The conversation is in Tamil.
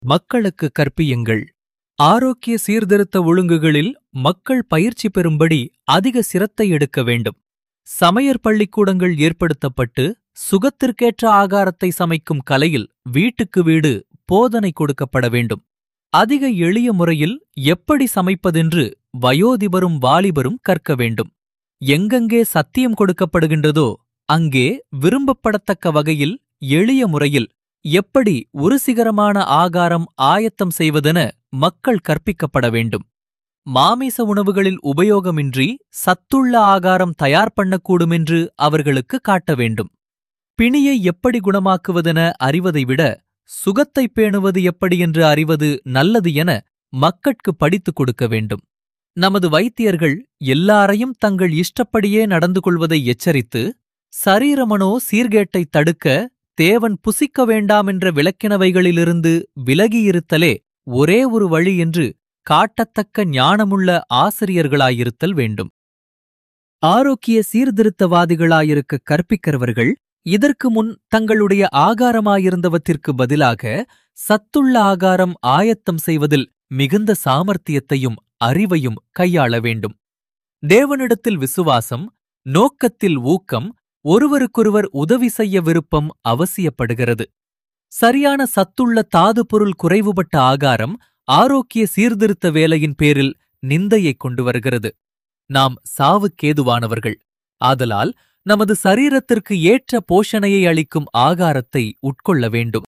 மக்களுக்கு கற்பியுங்கள் ஆரோக்கிய சீர்திருத்த ஒழுங்குகளில் மக்கள் பயிற்சி பெறும்படி அதிக சிரத்தை எடுக்க வேண்டும் சமையற் பள்ளிக்கூடங்கள் ஏற்படுத்தப்பட்டு சுகத்திற்கேற்ற ஆகாரத்தை சமைக்கும் கலையில் வீட்டுக்கு வீடு போதனை கொடுக்கப்பட வேண்டும் அதிக எளிய முறையில் எப்படி சமைப்பதென்று வயோதிபரும் வாலிபரும் கற்க வேண்டும் எங்கெங்கே சத்தியம் கொடுக்கப்படுகின்றதோ அங்கே விரும்பப்படத்தக்க வகையில் எளிய முறையில் எப்படி உருசிகரமான ஆகாரம் ஆயத்தம் செய்வதென மக்கள் கற்பிக்கப்பட வேண்டும் மாமிச உணவுகளில் உபயோகமின்றி சத்துள்ள ஆகாரம் தயார் பண்ணக்கூடுமென்று அவர்களுக்கு காட்ட வேண்டும் பிணியை எப்படி குணமாக்குவதென அறிவதை விட சுகத்தை பேணுவது எப்படி என்று அறிவது நல்லது என மக்கட்கு படித்துக் கொடுக்க வேண்டும் நமது வைத்தியர்கள் எல்லாரையும் தங்கள் இஷ்டப்படியே நடந்து கொள்வதை எச்சரித்து சரீரமனோ சீர்கேட்டைத் தடுக்க தேவன் புசிக்க வேண்டாமென்ற விளக்கினவைகளிலிருந்து விலகியிருத்தலே ஒரே ஒரு வழி என்று காட்டத்தக்க ஞானமுள்ள ஆசிரியர்களாயிருத்தல் வேண்டும் ஆரோக்கிய சீர்திருத்தவாதிகளாயிருக்க கற்பிக்கிறவர்கள் இதற்கு முன் தங்களுடைய ஆகாரமாயிருந்தவற்றிற்கு பதிலாக சத்துள்ள ஆகாரம் ஆயத்தம் செய்வதில் மிகுந்த சாமர்த்தியத்தையும் அறிவையும் கையாள வேண்டும் தேவனிடத்தில் விசுவாசம் நோக்கத்தில் ஊக்கம் ஒருவருக்கொருவர் உதவி செய்ய விருப்பம் அவசியப்படுகிறது சரியான சத்துள்ள தாது பொருள் குறைவுபட்ட ஆகாரம் ஆரோக்கிய சீர்திருத்த வேலையின் பேரில் நிந்தையைக் கொண்டு வருகிறது நாம் சாவுக்கேதுவானவர்கள் ஆதலால் நமது சரீரத்திற்கு ஏற்ற போஷணையை அளிக்கும் ஆகாரத்தை உட்கொள்ள வேண்டும்